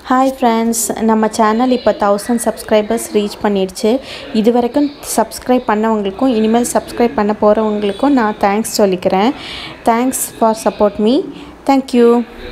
hi friends நம்ம channel இப்போ thousand subscribers reach பண்ணிடுச்சு இது வரைக்கும் சப்ஸ்கிரைப் பண்ணவங்களுக்கும் இனிமேல் சப்ஸ்கிரைப் பண்ண போகிறவங்களுக்கும் நான் தேங்க்ஸ் சொல்லிக்கிறேன் thanks for support me thank you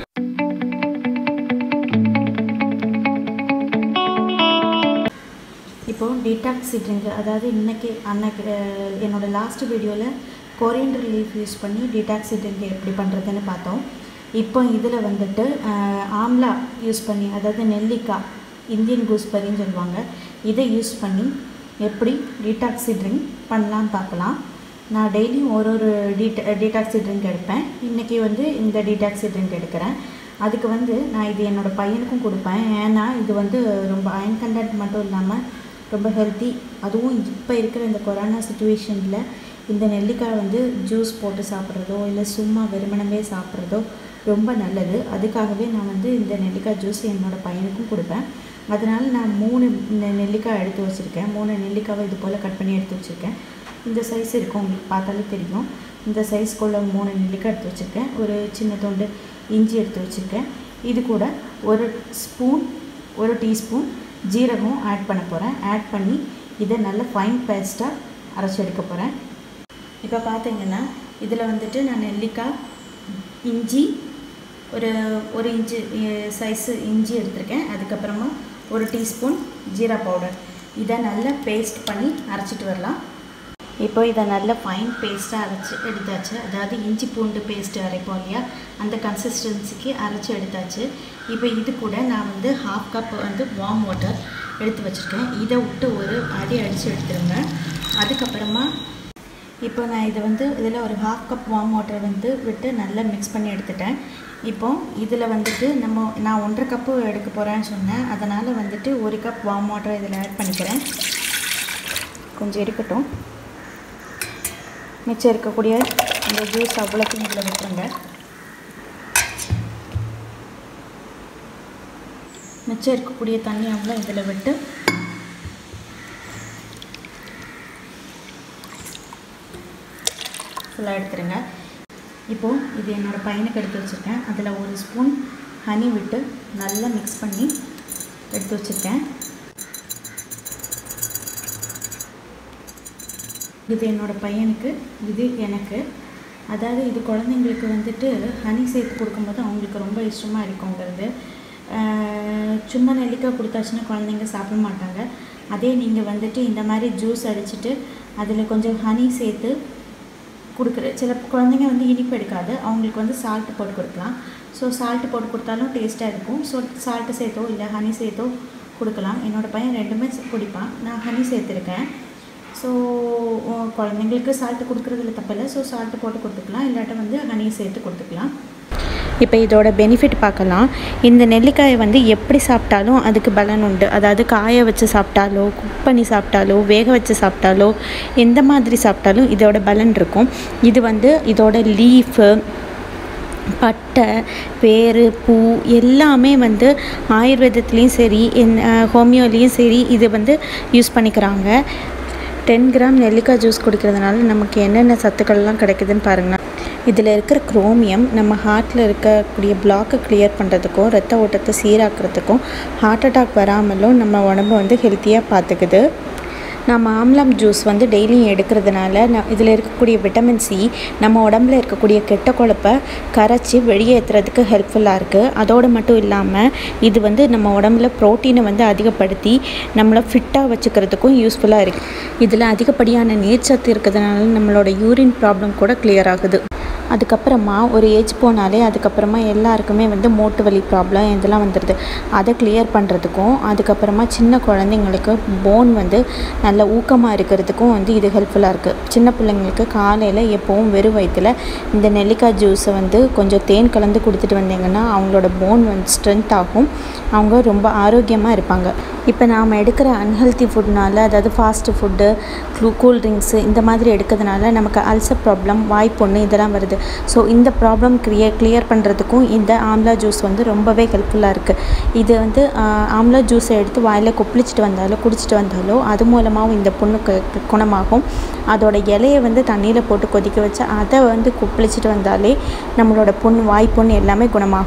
இப்போது டீடாக்ஸ் ட்ரிங்க் அதாவது இன்றைக்கி அன்னைக்கு அஹ், என்னோட லாஸ்ட் வீடியோவில் கொரியண்டர் லீஃப் யூஸ் பண்ணி டீடாக்ஸ் ட்ரிங்க் எப்படி பண்ணுறதுன்னு பார்த்தோம் இப்போ இதில் வந்துட்டு அஹ், ஆம்லா யூஸ் பண்ணி அதாவது நெல்லிக்காய் இந்தியன் கூஸ்பெரின்னு சொல்லுவாங்க இதை யூஸ் பண்ணி எப்படி டீடாக்ஸி ட்ரிங்க் பண்ணலான்னு பார்க்கலாம் நான் டெய்லியும் ஒரு ஒரு டீட டீடாக்ஸி ட்ரிங்க் எடுப்பேன் இன்றைக்கி வந்து இந்த டீடாக்ஸி ட்ரிங்க் எடுக்கிறேன் அதுக்கு வந்து நான் இது என்னோடய பையனுக்கும் கொடுப்பேன் ஏன்னா இது வந்து ரொம்ப அயன் கண்டென்ட் மட்டும் இல்லாமல் ரொம்ப ஹெல்த்தி அதுவும் இப்போ இருக்கிற இந்த கொரோனா சுச்சுவேஷனில் இந்த நெல்லிக்காய் வந்து ஜூஸ் போட்டு சாப்பிட்றதோ இல்லை சும்மா வெறுமனவே சாப்பிட்றதோ ரொம்ப நல்லது அதுக்காகவே நான் வந்து இந்த நெல்லிக்காய் ஜூஸ் என்னோடய பையனுக்கும் கொடுப்பேன் அதனால் நான் மூணு நெ- நெல்லிக்காய் எடுத்து வச்சுருக்கேன் மூணு நெல்லிக்காவை இது போல் கட் பண்ணி எடுத்து வச்சுருக்கேன் இந்த சைஸ் இருக்கும் உங்களுக்கு பார்த்தாலே தெரியும் இந்த சைஸ்க்குள்ள மூணு நெல்லிக்காய் எடுத்து வச்சுருக்கேன் ஒரு சின்ன துண்டு இஞ்சி எடுத்து வச்சுருக்கேன் இது கூட ஒரு ஸ்பூன் ஒரு டீஸ்பூன் ஜீரகம் ஆட் பண்ண போகிறேன் ஆட் பண்ணி இதை நல்ல ஃபைன் பேஸ்ட்டாக அரைச்சி எடுக்க போகிறேன் இப்போ பார்த்தீங்கன்னா இதில் வந்துட்டு நான் நெல்லிக்காய் இஞ்சி ஒரு ஒரு இன்ச்சு சைஸு இஞ்சி எடுத்திருக்கேன் அதுக்கப்புறமா ஒரு டீஸ்பூன் ஜீரா பவுடர் இதை நல்லா பேஸ்ட் பண்ணி அரைச்சிட்டு வரலாம் இப்போ இதை நல்ல ஃபைன் பேஸ்ட்டாக அரைச்சி எடுத்தாச்சு அதாவது இஞ்சி பூண்டு பேஸ்ட்டு அரைப்போம் இல்லையா அந்த கன்சிஸ்டன்சிக்கு அரைச்சி எடுத்தாச்சு இப்போ இது கூட நான் வந்து ஹாஃப் கப் வந்து வார்ம் வாட்டர் எடுத்து வச்சுருக்கேன் இதை விட்டு ஒரு அடி அடித்து எடுத்துருங்க அதுக்கப்புறமா இப்போ நான் இதை வந்து இதில் ஒரு ஹாஃப் கப் வார்ம் வாட்டர் வந்து விட்டு நல்லா மிக்ஸ் பண்ணி எடுத்துட்டேன் இப்போ இதில் வந்துட்டு நம்ம நான் ஒன்றரை கப்பு எடுக்க போகிறேன்னு சொன்னேன் அதனால் வந்துட்டு ஒரு கப் வார்ம் வாட்டர் இதில் ஆட் பண்ணிக்கிறேன் கொஞ்சம் இருக்கட்டும் மிச்சம் இருக்கக்கூடிய இந்த ஜூஸ் அவ்வளோத்தையும் இதில் விட்டுருங்க மிச்சம் இருக்கக்கூடிய தண்ணி அவ்வளோ இதில் விட்டு ஃபுல்லாக எடுத்துருங்க இப்போது இது என்னோடய பையனுக்கு எடுத்து வச்சுருக்கேன் அதில் ஒரு ஸ்பூன் ஹனி விட்டு நல்லா மிக்ஸ் பண்ணி எடுத்து வச்சுருக்கேன் இது என்னோடய பையனுக்கு இது எனக்கு அதாவது இது குழந்தைங்களுக்கு வந்துட்டு ஹனி சேர்த்து கொடுக்கும்போது அவங்களுக்கு ரொம்ப இஷ்டமாக இருக்குங்கிறது ஆஹ் சும்மா நெல்லிக்காய் கொடுத்தாச்சுன்னா குழந்தைங்க சாப்பிட மாட்டாங்க அதே நீங்கள் வந்துட்டு இந்த மாதிரி ஜூஸ் அடிச்சிட்டு அதில் கொஞ்சம் ஹனி சேர்த்து கொடுக்குற சில குழந்தைங்க வந்து இனிப்பு எடுக்காது அவங்களுக்கு வந்து சால்ட்டு போட்டு கொடுக்கலாம் ஸோ சால்ட்டு போட்டு கொடுத்தாலும் டேஸ்ட்டாக இருக்கும் ஸோ சால்ட்டு சேர்த்தோ இல்லை ஹனி சேர்த்தோ கொடுக்கலாம் என்னோடய பையன் ரெண்டுமே குடிப்பான் நான் ஹனி சேர்த்துருக்கேன் ஸோ குழந்தைங்களுக்கு சால்ட்டு கொடுக்குறதுல தப்பில்லை ஸோ சால்ட்டு போட்டு கொடுத்துக்கலாம் இல்லாட்ட வந்து ஹனி சேர்த்து கொடுத்துக்கலாம் இப்போ இதோட பெனிஃபிட் பார்க்கலாம் இந்த நெல்லிக்காயை வந்து எப்படி சாப்பிட்டாலும் அதுக்கு பலன் உண்டு அதாவது காய வச்சு சாப்பிட்டாலோ குக் பண்ணி சாப்பிட்டாலோ வேக வச்சு சாப்பிட்டாலோ எந்த மாதிரி சாப்பிட்டாலும் இதோட பலன் இருக்கும் இது வந்து இதோட லீஃபு பட்டை வேர் பூ எல்லாமே வந்து ஆயுர்வேதத்துலேயும் சரி ஹோமியோலேயும் சரி இது வந்து யூஸ் பண்ணிக்கிறாங்க டென் கிராம் நெல்லிக்காய் ஜூஸ் குடிக்கிறதுனால நமக்கு என்னென்ன சத்துக்கள்லாம் கிடைக்குதுன்னு பாருங்கள் இதில் இருக்கிற குரோமியம் நம்ம ஹார்ட்டில் இருக்கக்கூடிய பிளாக்கை கிளியர் பண்ணுறதுக்கும் ரத்த ஓட்டத்தை சீராக்கிறதுக்கும் ஹார்ட் அட்டாக் வராமலும் நம்ம உடம்பை வந்து ஹெல்த்தியாக பார்த்துக்குது நம்ம ஆம்லம் ஜூஸ் வந்து டெய்லியும் எடுக்கிறதுனால ந இதில் இருக்கக்கூடிய விட்டமின் சி நம்ம உடம்புல இருக்கக்கூடிய கெட்ட கொழுப்பை கரைச்சி வெளியேற்றுறதுக்கு ஹெல்ப்ஃபுல்லாக இருக்குது அதோடு மட்டும் இல்லாமல் இது வந்து நம்ம உடம்புல ப்ரோட்டீனை வந்து அதிகப்படுத்தி நம்மளை ஃபிட்டாக வச்சுக்கிறதுக்கும் யூஸ்ஃபுல்லாக இருக்குது இதில் அதிகப்படியான நீர்ச்சத்து இருக்கிறதுனால நம்மளோட யூரின் ப்ராப்ளம் கூட கிளியர் ஆகுது அதுக்கப்புறமா ஒரு ஏஜ் போனாலே அதுக்கப்புறமா எல்லாருக்குமே வந்து மூட்டு வலி ப்ராப்ளம் இதெல்லாம் வந்துடுது அதை கிளியர் பண்ணுறதுக்கும் அதுக்கப்புறமா சின்ன குழந்தைங்களுக்கு போன் வந்து நல்ல ஊக்கமாக இருக்கிறதுக்கும் வந்து இது ஹெல்ப்ஃபுல்லாக இருக்குது சின்ன பிள்ளைங்களுக்கு காலையில் எப்போவும் வெறும் வயிற்றில் இந்த நெல்லிக்காய் ஜூஸை வந்து கொஞ்சம் தேன் கலந்து கொடுத்துட்டு வந்தீங்கன்னா அவங்களோட போன் வந்து ஸ்ட்ரென்த் ஆகும் அவங்க ரொம்ப ஆரோக்கியமாக இருப்பாங்க இப்போ நாம் எடுக்கிற அன்ஹெல்த்தி ஃபுட்னால அதாவது ஃபாஸ்ட்டு ஃபுட்டு க்ளூ கூல் ட்ரிங்க்ஸு இந்த மாதிரி எடுக்கிறதுனால நமக்கு அல்சர் ப்ராப்ளம் வாய்ப்புண்ணு இதெல்லாம் வருது ஸோ இந்த ப்ராப்ளம் கிளியர் கிளியர் பண்ணுறதுக்கும் இந்த ஆம்லா ஜூஸ் வந்து ரொம்பவே ஹெல்ப்ஃபுல்லாக இருக்குது இது வந்து ஆஹ், ஆம்லா ஜூஸை எடுத்து வாயில் கொப்பளிச்சிட்டு வந்தாலோ குடிச்சிட்டு வந்தாலோ அது மூலமாகவும் இந்த புண்ணு கு- குணமாகும் அதோட இலையை வந்து தண்ணியில் போட்டு கொதிக்க வச்சு அதை வந்து கொப்பளிச்சிட்டு வந்தாலே நம்மளோட புண் வாய்ப்புண் எல்லாமே குணமாகும்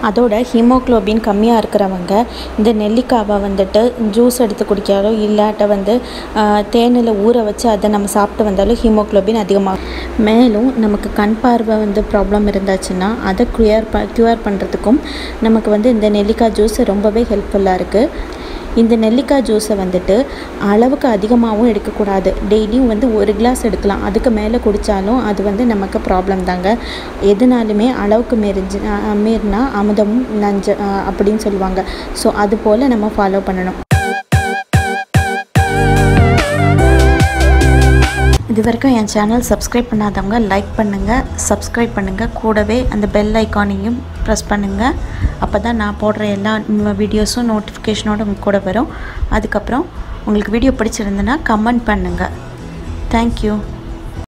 அதோட ஹீமோக்ளோபின் கம்மியாக இருக்கிறவங்க இந்த நெல்லிக்காவை வந்துட்டு ஜூஸ் எடுத்து குடிக்காலோ இல்லாட்ட வந்து தேனில் ஊற வச்சு அதை நம்ம சாப்பிட்டு வந்தாலும் ஹீமோக்ளோபின் அதிகமாகும் மேலும் நமக்கு கண் பார்வை வந்து ப்ராப்ளம் இருந்துச்சுன்னா அதை க்யூர் ப க்யூர் பண்ணுறதுக்கும் நமக்கு வந்து இந்த நெல்லிக்காய் ஜூஸ் ரொம்பவே ஹெல்ப்ஃபுல்லாக இருக்குது இந்த நெல்லிக்காய் ஜூஸை வந்துட்டு அளவுக்கு அதிகமாகவும் எடுக்கக்கூடாது டெய்லியும் வந்து ஒரு கிளாஸ் எடுக்கலாம் அதுக்கு மேலே குடித்தாலும் அது வந்து நமக்கு ப்ராப்ளம் தாங்க எதுனாலுமே அளவுக்கு மீறிஞ்சு மீறினா அமுதமும் நஞ்சு அப்படின்னு சொல்லுவாங்க ஸோ அது போல் நம்ம ஃபாலோ பண்ணணும் இது வரைக்கும் என் சேனல் சப்ஸ்கிரைப் பண்ணாதவங்க லைக் பண்ணுங்கள் சப்ஸ்கிரைப் பண்ணுங்கள் கூடவே அந்த பெல் ஐக்கானையும் ப்ரெஸ் பண்ணுங்கள் அப்போ தான் நான் போடுற எல்லா வீடியோஸும் நோட்டிஃபிகேஷனோடு உங்கள் கூட வரும் அதுக்கப்புறம் உங்களுக்கு வீடியோ பிடிச்சிருந்துன்னா கமெண்ட் பண்ணுங்கள் தேங்க்யூ